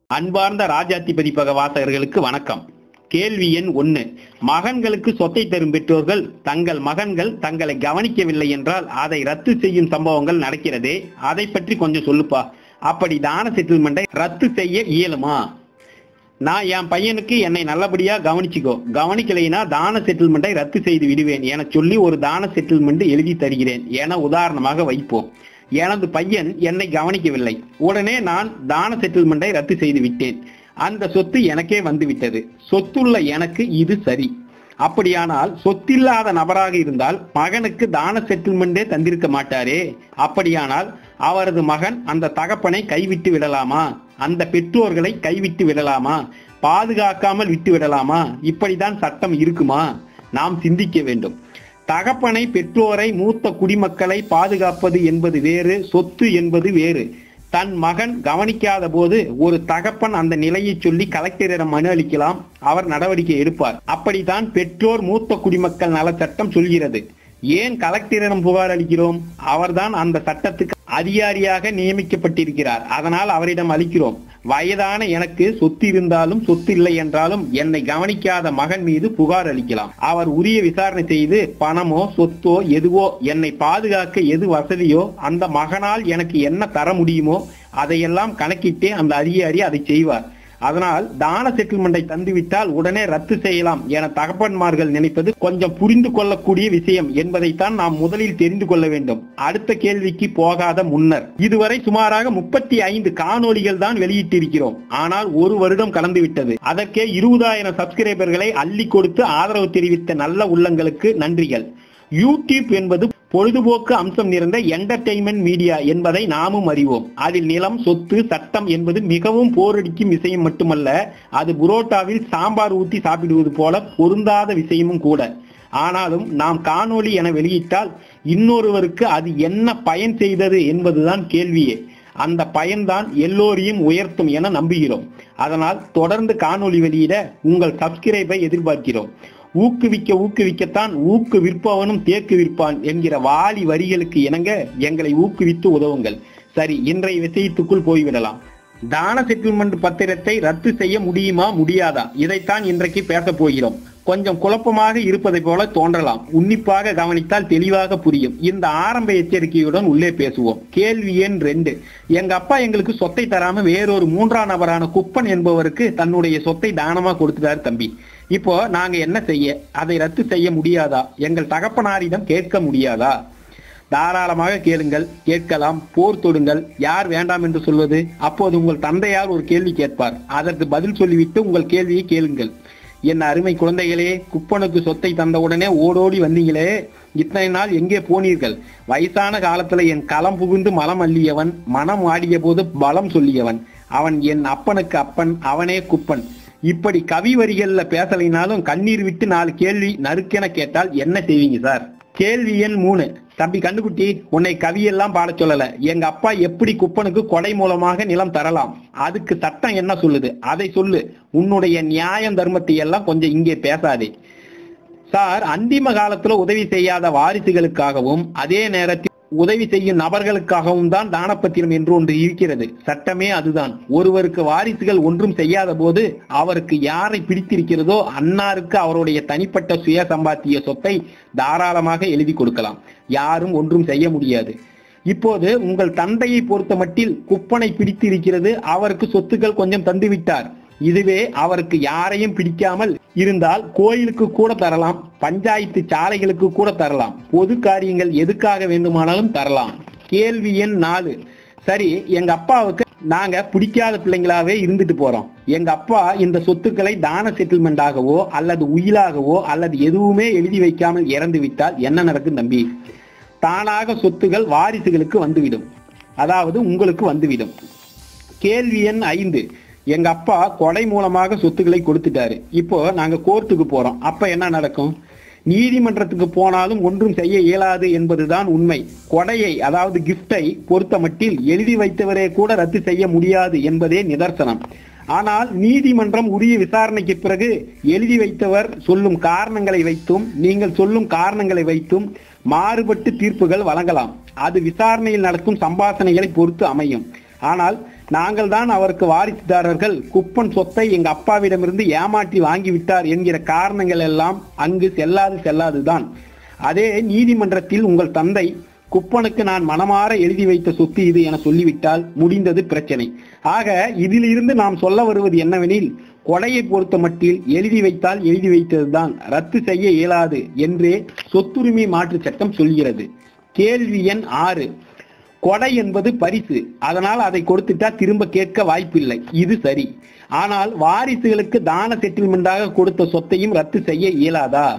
அன்பார்ந்த ராஜாத்தி பதிப்பக வாசகர்களுக்கு வணக்கம் கேள்வி எண் ஒன்னு மகன்களுக்கு சொத்தை தரும் பெற்றோர்கள் தங்கள் மகன்கள் தங்களை கவனிக்கவில்லை என்றால் அதை ரத்து செய்யும் சம்பவங்கள் நடக்கிறதே அதை பற்றி கொஞ்சம் சொல்லுப்பா அப்படி தான செட்டில்மெண்ட்டை ரத்து செய்ய இயலுமா நான் என் பையனுக்கு என்னை நல்லபடியா கவனிச்சுக்கோ கவனிக்கலைனா தான செட்டில்மெண்ட்டை ரத்து செய்து விடுவேன் என சொல்லி ஒரு தான செட்டில்மெண்ட் எழுதி தருகிறேன் என உதாரணமாக வைப்போம் எனது பையன் என்னை கவனிக்கவில்லை உடனே நான் தான செட்டில்மெண்ட்டை ரத்து செய்து விட்டேன் அந்த சொத்து எனக்கே வந்து விட்டது சொத்துள்ள எனக்கு இது சரி அப்படியானால் சொத்தில்லாத நபராக இருந்தால் மகனுக்கு தான செட்டில்மெண்டே தந்திருக்க மாட்டாரே அப்படியானால் அவரது மகன் அந்த தகப்பனை கைவிட்டு விடலாமா அந்த பெற்றோர்களை கைவிட்டு விடலாமா பாதுகாக்காமல் விட்டு விடலாமா இப்படிதான் சட்டம் இருக்குமா நாம் சிந்திக்க வேண்டும் தகப்பனை பெற்றோரை மூத்த குடிமக்களை பாதுகாப்பது என்பது வேறு சொத்து என்பது வேறு தன் மகன் கவனிக்காத போது ஒரு தகப்பன் அந்த நிலையை சொல்லி கலெக்டரிடம் மனு அளிக்கலாம் அவர் நடவடிக்கை எடுப்பார் அப்படித்தான் பெற்றோர் மூத்த குடிமக்கள் நல சட்டம் சொல்கிறது ஏன் கலெக்டரிடம் புகார் அளிக்கிறோம் அவர்தான் அந்த சட்டத்துக்கு அதிகாரியாக நியமிக்கப்பட்டிருக்கிறார் அதனால் அவரிடம் அளிக்கிறோம் வயதான எனக்கு சொத்து இருந்தாலும் சொத்து இல்லை என்றாலும் என்னை கவனிக்காத மகன் மீது புகார் அளிக்கலாம் அவர் உரிய விசாரணை செய்து பணமோ சொத்தோ எதுவோ என்னை பாதுகாக்க எது வசதியோ அந்த மகனால் எனக்கு என்ன தர முடியுமோ அதையெல்லாம் கணக்கிட்டே அந்த அதிகாரி அதை செய்வார் அதனால் தான செட்டில்மெண்டை தந்துவிட்டால் உடனே ரத்து செய்யலாம் என தகப்பன்மார்கள் நினைப்பது கொஞ்சம் புரிந்து கொள்ளக்கூடிய விஷயம் என்பதைத்தான் நாம் முதலில் தெரிந்து கொள்ள வேண்டும் அடுத்த கேள்விக்கு போகாத முன்னர் இதுவரை சுமாராக முப்பத்தி ஐந்து காணொளிகள் தான் வெளியிட்டிருக்கிறோம் ஆனால் ஒரு வருடம் கடந்து விட்டது அதற்கே இருபதாயிரம் சப்ஸ்கிரைபர்களை அள்ளி கொடுத்து ஆதரவு தெரிவித்த நல்ல உள்ளங்களுக்கு நன்றிகள் யூடியூப் என்பது பொழுதுபோக்கு அம்சம் நிறைந்த என்டர்டெயின்மெண்ட் மீடியா என்பதை நாமும் அறிவோம் அதில் நிலம் சொத்து சட்டம் என்பது மிகவும் போரடிக்கும் விஷயம் மட்டுமல்ல அது புரோட்டாவில் சாம்பார் ஊத்தி சாப்பிடுவது போல பொருந்தாத விஷயமும் கூட ஆனாலும் நாம் காணொளி என வெளியிட்டால் இன்னொருவருக்கு அது என்ன பயன் செய்தது என்பதுதான் கேள்வியே அந்த பயன்தான் எல்லோரையும் உயர்த்தும் என நம்புகிறோம் அதனால் தொடர்ந்து காணொளி வெளியிட உங்கள் சப்ஸ்கிரைபை எதிர்பார்க்கிறோம் ஊக்குவிக்க ஊக்குவிக்கத்தான் ஊக்கு விற்பவனும் தேக்கு விற்பான் என்கிற வாலி வரிகளுக்கு இணங்க எங்களை ஊக்குவித்து உதவுங்கள் சரி இன்றைய விஷயத்துக்குள் போய்விடலாம் தான செட்டில்மெண்ட் பத்திரத்தை ரத்து செய்ய முடியுமா முடியாதா இதைத்தான் இன்றைக்கு பேசப் போகிறோம் கொஞ்சம் குழப்பமாக இருப்பதை போல தோன்றலாம் உன்னிப்பாக கவனித்தால் தெளிவாக புரியும் இந்த ஆரம்ப எச்சரிக்கையுடன் உள்ளே பேசுவோம் கேள்வி எண் ரெண்டு எங்க அப்பா எங்களுக்கு சொத்தை தராம வேறொரு மூன்றாம் நபரான குப்பன் என்பவருக்கு தன்னுடைய சொத்தை தானமா கொடுத்துட்டாரு தம்பி இப்போ நாங்க என்ன செய்ய அதை ரத்து செய்ய முடியாதா எங்கள் தகப்பனாரிடம் கேட்க முடியாதா தாராளமாக கேளுங்கள் கேட்கலாம் போர் தொடுங்கள் யார் வேண்டாம் என்று சொல்வது அப்போது உங்கள் தந்தையார் ஒரு கேள்வி கேட்பார் அதற்கு பதில் சொல்லிவிட்டு உங்கள் கேள்வியை கேளுங்கள் என் அருமை குழந்தைகளே குப்பனுக்கு சொத்தை தந்தவுடனே ஓடோடி வந்தீங்களே இத்தனை நாள் எங்கே போனீர்கள் வயசான காலத்துல என் களம் புகுந்து மலம் அள்ளியவன் மனம் ஆடிய போது பலம் சொல்லியவன் அவன் என் அப்பனுக்கு அப்பன் அவனே குப்பன் இப்படி கவி வரிகள்ல பேசலைனாலும் கண்ணீர் விட்டு நாலு கேள்வி நறுக்கென கேட்டால் என்ன செய்வீங்க சார் கேள்வி எண் மூணு தம்பி கண்டுகுட்டி உன்னை கவியெல்லாம் பாட சொல்லல எங்க அப்பா எப்படி குப்பனுக்கு கொடை மூலமாக நிலம் தரலாம் அதுக்கு சட்டம் என்ன சொல்லுது அதை சொல்லு உன்னுடைய நியாயம் தர்மத்தை எல்லாம் கொஞ்சம் இங்கே பேசாதே சார் அந்திம காலத்துல உதவி செய்யாத வாரிசுகளுக்காகவும் அதே நேரத்தில் உதவி செய்யும் நபர்களுக்காகவும் தான் தானப்பத்திரம் என்று ஒன்று இருக்கிறது சட்டமே அதுதான் ஒருவருக்கு வாரிசுகள் ஒன்றும் செய்யாத போது அவருக்கு யாரை பிடித்திருக்கிறதோ அன்னாருக்கு அவருடைய தனிப்பட்ட சுய சம்பாத்திய சொத்தை தாராளமாக எழுதி கொடுக்கலாம் யாரும் ஒன்றும் செய்ய முடியாது இப்போது உங்கள் தந்தையை பொறுத்த மட்டில் குப்பனை பிடித்திருக்கிறது அவருக்கு சொத்துக்கள் கொஞ்சம் தந்துவிட்டார் இதுவே அவருக்கு யாரையும் பிடிக்காமல் இருந்தால் கோயிலுக்கு கூட தரலாம் பஞ்சாயத்து சாலைகளுக்கு கூட தரலாம் பொது காரியங்கள் எதுக்காக வேண்டுமானாலும் தரலாம் கேள்வி எண் நாலு சரி எங்க அப்பாவுக்கு நாங்க பிடிக்காத பிள்ளைங்களாவே இருந்துட்டு போறோம் எங்க அப்பா இந்த சொத்துக்களை தான செட்டில்மெண்ட் ஆகவோ அல்லது உயிலாகவோ அல்லது எதுவுமே எழுதி வைக்காமல் இறந்து விட்டால் என்ன நடக்கும் தம்பி தானாக சொத்துகள் வாரிசுகளுக்கு வந்துவிடும் அதாவது உங்களுக்கு வந்துவிடும் கேள்வி எண் ஐந்து எங்க அப்பா கொடை மூலமாக சொத்துக்களை கொடுத்துட்டாரு இப்போ நாங்க கோர்ட்டுக்கு போறோம் அப்ப என்ன நடக்கும் நீதிமன்றத்துக்கு போனாலும் ஒன்றும் செய்ய இயலாது என்பதுதான் உண்மை கொடையை அதாவது கிஃப்டை பொறுத்த மட்டில் எழுதி வைத்தவரே கூட ரத்து செய்ய முடியாது என்பதே நிதர்சனம் ஆனால் நீதிமன்றம் உரிய விசாரணைக்கு பிறகு எழுதி வைத்தவர் சொல்லும் காரணங்களை வைத்தும் நீங்கள் சொல்லும் காரணங்களை வைத்தும் மாறுபட்டு தீர்ப்புகள் வழங்கலாம் அது விசாரணையில் நடக்கும் சம்பாஷணைகளை பொறுத்து அமையும் ஆனால் நாங்கள் தான் அவருக்கு வாரிசுதாரர்கள் குப்பன் சொத்தை எங்க அப்பாவிடமிருந்து ஏமாற்றி வாங்கி விட்டார் என்கிற காரணங்கள் எல்லாம் அங்கு செல்லாது செல்லாதுதான் அதே நீதிமன்றத்தில் உங்கள் தந்தை குப்பனுக்கு நான் மனமாற எழுதி வைத்த சொத்து இது என சொல்லிவிட்டால் முடிந்தது பிரச்சனை ஆக இதிலிருந்து நாம் சொல்ல வருவது என்னவெனில் கொடையை பொறுத்த மட்டில் எழுதி வைத்தால் எழுதி வைத்ததுதான் ரத்து செய்ய இயலாது என்றே சொத்துரிமை மாற்று சட்டம் சொல்கிறது கேள்வி எண் ஆறு கொடை என்பது பரிசு அதனால் அதை கொடுத்துட்டா திரும்ப கேட்க வாய்ப்பில்லை இது சரி ஆனால் வாரிசுகளுக்கு தான செட்டில்மெண்டாக கொடுத்த சொத்தையும் ரத்து செய்ய இயலாதா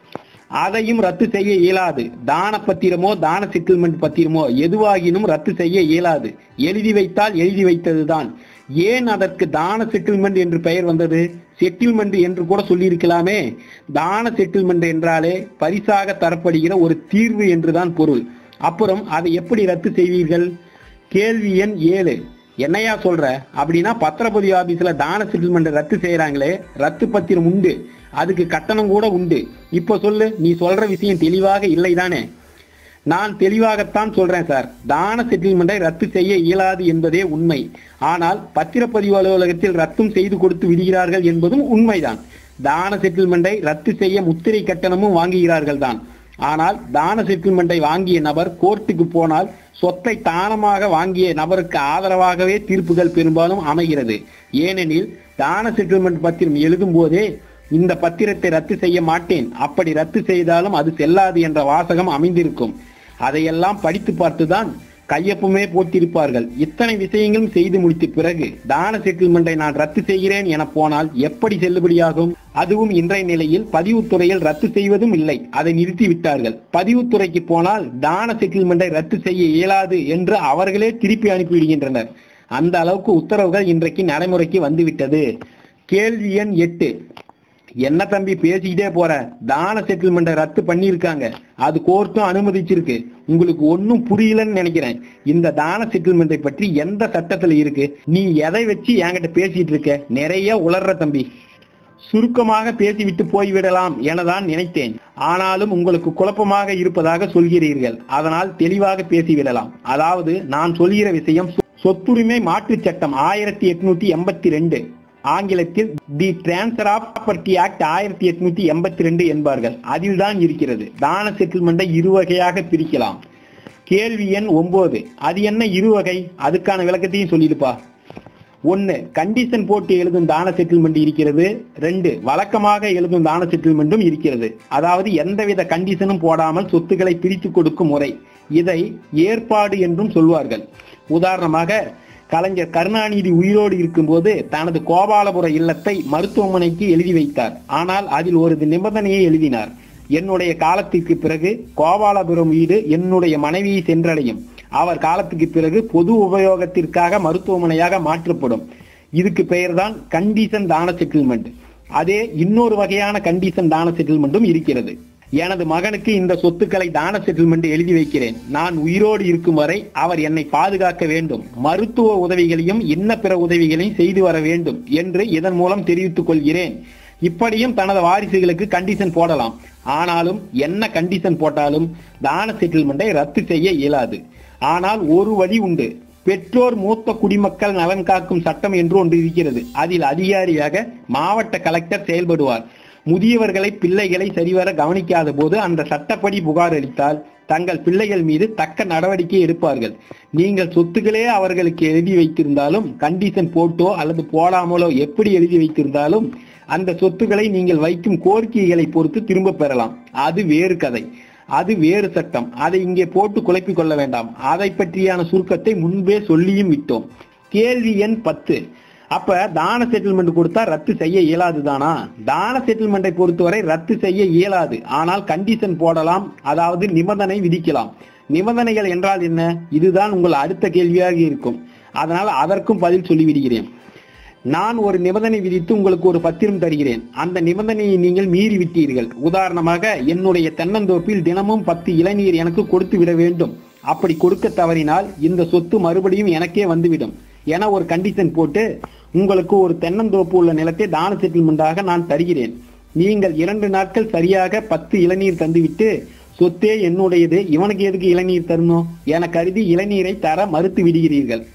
அதையும் ரத்து செய்ய இயலாது தான பத்திரமோ தான செட்டில்மெண்ட் பத்திரமோ எதுவாகினும் ரத்து செய்ய இயலாது எழுதி வைத்தால் எழுதி வைத்ததுதான் ஏன் அதற்கு தான செட்டில்மெண்ட் என்று பெயர் வந்தது செட்டில்மெண்ட் என்று கூட சொல்லியிருக்கலாமே தான செட்டில்மெண்ட் என்றாலே பரிசாக தரப்படுகிற ஒரு தீர்வு என்றுதான் பொருள் அப்புறம் அதை எப்படி ரத்து செய்வீர்கள் கேள்வி எண் ஏழு என்னையா சொல்ற அப்படின்னா பத்திரப்பதிவு ஆபீஸ்ல தான செட்டில்மெண்ட் ரத்து செய்யறாங்களே ரத்து பத்திரம் உண்டு அதுக்கு கட்டணம் கூட உண்டு இப்ப சொல்லு நீ சொல்ற விஷயம் தெளிவாக இல்லை தானே நான் தெளிவாகத்தான் சொல்றேன் சார் தான செட்டில்மெண்டை ரத்து செய்ய இயலாது என்பதே உண்மை ஆனால் பத்திரப்பதிவு அலுவலகத்தில் ரத்தும் செய்து கொடுத்து விடுகிறார்கள் என்பதும் உண்மைதான் தான செட்டில்மெண்டை ரத்து செய்ய முத்திரை கட்டணமும் வாங்குகிறார்கள் தான் ஆனால் தான செட்டில்மெண்டை வாங்கிய நபர் கோர்ட்டுக்கு போனால் சொத்தை தானமாக வாங்கிய நபருக்கு ஆதரவாகவே தீர்ப்புகள் பெரும்பாலும் அமைகிறது ஏனெனில் தான செட்டில்மெண்ட் பத்திரம் எழுதும் போதே இந்த பத்திரத்தை ரத்து செய்ய மாட்டேன் அப்படி ரத்து செய்தாலும் அது செல்லாது என்ற வாசகம் அமைந்திருக்கும் அதையெல்லாம் படித்து பார்த்துதான் கையொப்பமே போட்டிருப்பார்கள் இத்தனை விஷயங்களும் செய்து முடித்த பிறகு தான செட்டில்மெண்டை நான் ரத்து செய்கிறேன் என போனால் எப்படி செல்லுபடியாகும் அதுவும் இன்றைய நிலையில் பதிவுத்துறையில் ரத்து செய்வதும் இல்லை அதை நிறுத்தி விட்டார்கள் பதிவுத்துறைக்கு போனால் தான செட்டில்மெண்டை ரத்து செய்ய இயலாது என்று அவர்களே திருப்பி அனுப்பிவிடுகின்றனர் அந்த அளவுக்கு உத்தரவுகள் இன்றைக்கு நடைமுறைக்கு வந்துவிட்டது கேள்வி எண் எட்டு என்ன தம்பி பேசிக்கிட்டே போற தான செட்டில்மெண்ட்டை ரத்து பண்ணியிருக்காங்க அது கோர்ட்டும் அனுமதிச்சிருக்கு உங்களுக்கு ஒன்றும் புரியலன்னு நினைக்கிறேன் இந்த தான செட்டில்மெண்ட்டை பற்றி எந்த சட்டத்துல இருக்கு நீ எதை வச்சு என்கிட்ட பேசிட்டு இருக்க நிறைய உளர்ற தம்பி சுருக்கமாக பேசிவிட்டு போய்விடலாம் எனதான் நினைத்தேன் ஆனாலும் உங்களுக்கு குழப்பமாக இருப்பதாக சொல்கிறீர்கள் அதனால் தெளிவாக பேசிவிடலாம் அதாவது நான் சொல்கிற விஷயம் சொ- சொத்துரிமை மாற்றுச் சட்டம் ஆயிரத்தி எட்நூத்தி எண்பத்தி ரெண்டு ஆங்கிலத்தில் the transfer of property act ஆயிரத்தி எட்நூத்தி எண்பத்தி ரெண்டு என்பார்கள் அதில் தான் இருக்கிறது தான செட்டில்மெண்டை இரு வகையாக பிரிக்கலாம் கேள்வி எண் ஒன்பது அது என்ன இரு வகை அதுக்கான விளக்கத்தையும் சொல்லிடுப்பா ஒன்னு கண்டிஷன் போட்டு எழுதும் தான செட்டில்மெண்ட் இருக்கிறது ரெண்டு வழக்கமாக எழுதும் தான செட்டில்மெண்ட்டும் இருக்கிறது அதாவது எந்தவித கண்டிஷனும் போடாமல் சொத்துக்களை பிரித்து கொடுக்கும் முறை இதை ஏற்பாடு என்றும் சொல்வார்கள் உதாரணமாக கலைஞர் கருணாநிதி உயிரோடு இருக்கும்போது தனது கோபாலபுர இல்லத்தை மருத்துவமனைக்கு எழுதி வைத்தார் ஆனால் அதில் ஒரு நிபந்தனையை எழுதினார் என்னுடைய காலத்திற்கு பிறகு கோபாலபுரம் வீடு என்னுடைய மனைவியை சென்றடையும் அவர் காலத்துக்கு பிறகு பொது உபயோகத்திற்காக மருத்துவமனையாக மாற்றப்படும் இதுக்கு பெயர்தான் கண்டிஷன் தான செட்டில்மெண்ட் அதே இன்னொரு வகையான கண்டிஷன் தான செட்டில்மெண்ட்டும் இருக்கிறது எனது மகனுக்கு இந்த சொத்துக்களை தான செட்டில்மெண்ட் எழுதி வைக்கிறேன் நான் உயிரோடு இருக்கும் வரை அவர் என்னை பாதுகாக்க வேண்டும் மருத்துவ உதவிகளையும் இன்ன பிற உதவிகளையும் செய்து வர வேண்டும் என்று இதன் மூலம் தெரிவித்துக் கொள்கிறேன் இப்படியும் தனது வாரிசுகளுக்கு கண்டிஷன் போடலாம் ஆனாலும் என்ன கண்டிஷன் போட்டாலும் தான செட்டில்மெண்டை ரத்து செய்ய இயலாது ஆனால் ஒரு வழி உண்டு பெற்றோர் மூத்த குடிமக்கள் நலன் காக்கும் சட்டம் என்று ஒன்று இருக்கிறது அதில் அதிகாரியாக மாவட்ட கலெக்டர் செயல்படுவார் முதியவர்களை பிள்ளைகளை சரிவர கவனிக்காத போது அந்த சட்டப்படி புகார் அளித்தால் தங்கள் பிள்ளைகள் மீது தக்க நடவடிக்கை எடுப்பார்கள் நீங்கள் சொத்துக்களே அவர்களுக்கு எழுதி வைத்திருந்தாலும் கண்டிஷன் போட்டோ அல்லது போடாமலோ எப்படி எழுதி வைத்திருந்தாலும் அந்த சொத்துக்களை நீங்கள் வைக்கும் கோரிக்கைகளை பொறுத்து திரும்ப பெறலாம் அது வேறு கதை அது வேறு சட்டம் அதை இங்கே போட்டு குழப்பிக் கொள்ள வேண்டாம் அதை பற்றியான சுருக்கத்தை முன்பே சொல்லியும் விட்டோம் கேள்வி எண் பத்து அப்ப தான செட்டில்மெண்ட் கொடுத்தா ரத்து செய்ய இயலாது தானா தான செட்டில்மெண்ட்டை பொறுத்தவரை ரத்து செய்ய இயலாது ஆனால் கண்டிஷன் போடலாம் அதாவது நிபந்தனை விதிக்கலாம் நிபந்தனைகள் என்றால் என்ன இதுதான் உங்கள் அடுத்த கேள்வியாக இருக்கும் அதனால் அதற்கும் பதில் சொல்லிவிடுகிறேன் நான் ஒரு நிபந்தனை விதித்து உங்களுக்கு ஒரு பத்திரம் தருகிறேன் அந்த நிபந்தனையை நீங்கள் மீறி விட்டீர்கள் உதாரணமாக என்னுடைய தென்னந்தோப்பில் தினமும் பத்து இளநீர் எனக்கு கொடுத்து விட வேண்டும் அப்படி கொடுக்க தவறினால் இந்த சொத்து மறுபடியும் எனக்கே வந்துவிடும் என ஒரு கண்டிஷன் போட்டு உங்களுக்கு ஒரு தென்னந்தோப்பு உள்ள நிலத்தை தான செட்டில்மெண்டாக நான் தருகிறேன் நீங்கள் இரண்டு நாட்கள் சரியாக பத்து இளநீர் தந்துவிட்டு சொத்தே என்னுடையது இவனுக்கு எதுக்கு இளநீர் தரணும் என கருதி இளநீரை தர மறுத்து விடுகிறீர்கள்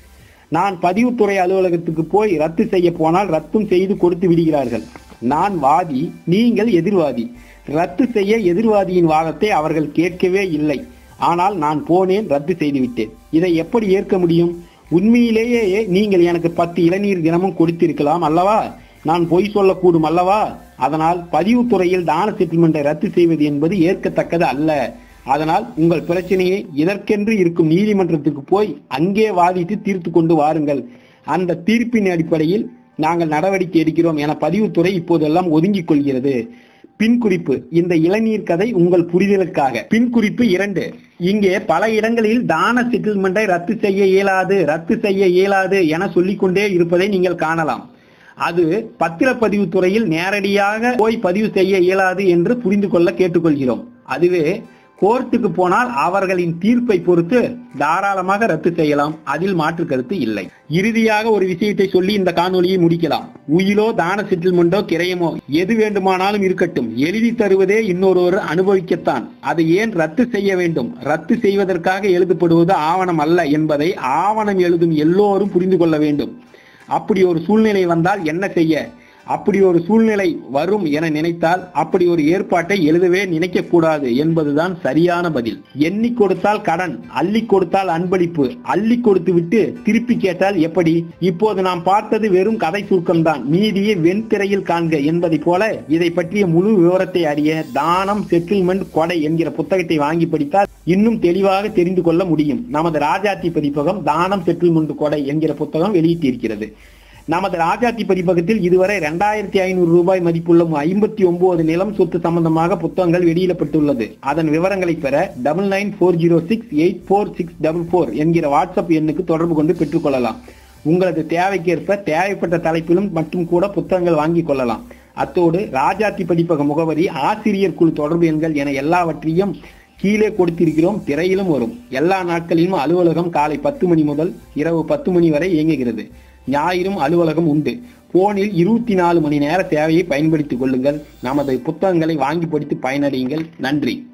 நான் பதிவுத்துறை அலுவலகத்துக்கு போய் ரத்து செய்ய போனால் ரத்தும் செய்து கொடுத்து விடுகிறார்கள் நான் வாதி நீங்கள் எதிர்வாதி ரத்து செய்ய எதிர்வாதியின் வாதத்தை அவர்கள் கேட்கவே இல்லை ஆனால் நான் போனேன் ரத்து செய்து விட்டேன் இதை எப்படி ஏற்க முடியும் உண்மையிலேயே நீங்கள் எனக்கு பத்து இளநீர் தினமும் கொடுத்திருக்கலாம் அல்லவா நான் பொய் சொல்லக்கூடும் அல்லவா அதனால் பதிவுத்துறையில் தான செட்டில்மெண்ட்டை ரத்து செய்வது என்பது ஏற்கத்தக்கது அல்ல அதனால் உங்கள் பிரச்சனையை இதற்கென்று இருக்கும் நீதிமன்றத்துக்கு போய் அங்கே வாதிட்டு தீர்த்து கொண்டு வாருங்கள் அந்த தீர்ப்பின் அடிப்படையில் நாங்கள் நடவடிக்கை எடுக்கிறோம் என பதிவுத்துறை இப்போதெல்லாம் ஒதுங்கிக் கொள்கிறது பின் குறிப்பு இந்த இளநீர் கதை உங்கள் புரிதலுக்காக பின் குறிப்பு இரண்டு இங்கே பல இடங்களில் தான செட்டில்மெண்டை ரத்து செய்ய இயலாது ரத்து செய்ய இயலாது என சொல்லிக்கொண்டே இருப்பதை நீங்கள் காணலாம் அது பத்திரப்பதிவு துறையில் நேரடியாக போய் பதிவு செய்ய இயலாது என்று புரிந்து கொள்ள கேட்டுக்கொள்கிறோம் அதுவே கோர்ட்டுக்கு போனால் அவர்களின் தீர்ப்பை பொறுத்து தாராளமாக ரத்து செய்யலாம் அதில் மாற்று கருத்து இல்லை இறுதியாக ஒரு விஷயத்தை சொல்லி இந்த காணொலியை முடிக்கலாம் உயிலோ தான செட்டில்மெண்டோ கிரயமோ எது வேண்டுமானாலும் இருக்கட்டும் எழுதி தருவதே இன்னொருவர் அனுபவிக்கத்தான் அதை ஏன் ரத்து செய்ய வேண்டும் ரத்து செய்வதற்காக எழுதப்படுவது ஆவணம் அல்ல என்பதை ஆவணம் எழுதும் எல்லோரும் புரிந்து கொள்ள வேண்டும் அப்படி ஒரு சூழ்நிலை வந்தால் என்ன செய்ய அப்படி ஒரு சூழ்நிலை வரும் என நினைத்தால் அப்படி ஒரு ஏற்பாட்டை எழுதவே நினைக்க கூடாது என்பதுதான் சரியான பதில் எண்ணி கொடுத்தால் கடன் அள்ளி கொடுத்தால் அன்பளிப்பு அள்ளி கொடுத்து விட்டு திருப்பி கேட்டால் எப்படி இப்போது நாம் பார்த்தது வெறும் கதை சுருக்கம்தான் மீதியை வெண்திரையில் காண்க என்பதை போல இதை பற்றிய முழு விவரத்தை அறிய தானம் செட்டில்மெண்ட் கொடை என்கிற புத்தகத்தை வாங்கி படித்தால் இன்னும் தெளிவாக தெரிந்து கொள்ள முடியும் நமது ராஜாத்தி பதிப்பகம் தானம் செட்டில்மெண்ட் கொடை என்கிற புத்தகம் வெளியிட்டிருக்கிறது நமது ராஜாத்தி பதிப்பகத்தில் இதுவரை இரண்டாயிரத்தி ஐநூறு ரூபாய் மதிப்புள்ள ஐம்பத்தி ஒன்பது நிலம் சொத்து சம்பந்தமாக புத்தகங்கள் வெளியிடப்பட்டுள்ளது அதன் விவரங்களை பெற double nine four zero six eight four six double four என்கிற வாட்ஸ்அப் எண்ணுக்கு தொடர்பு கொண்டு பெற்றுக்கொள்ளலாம் உங்களது தேவைக்கேற்ப தேவைப்பட்ட தலைப்பிலும் மற்றும் கூட புத்தகங்கள் வாங்கிக் கொள்ளலாம் அத்தோடு ராஜாத்தி பதிப்பக முகவரி ஆசிரியர் குழு தொடர்பு எண்கள் என எல்லாவற்றையும் கீழே கொடுத்திருக்கிறோம் திரையிலும் வரும் எல்லா நாட்களிலும் அலுவலகம் காலை பத்து மணி முதல் இரவு பத்து மணி வரை இயங்குகிறது ஞாயிறும் அலுவலகம் உண்டு போனில் இருபத்தி நாலு மணி நேர சேவையை பயன்படுத்திக் கொள்ளுங்கள் நமது புத்தகங்களை வாங்கி படித்து பயனடையுங்கள் நன்றி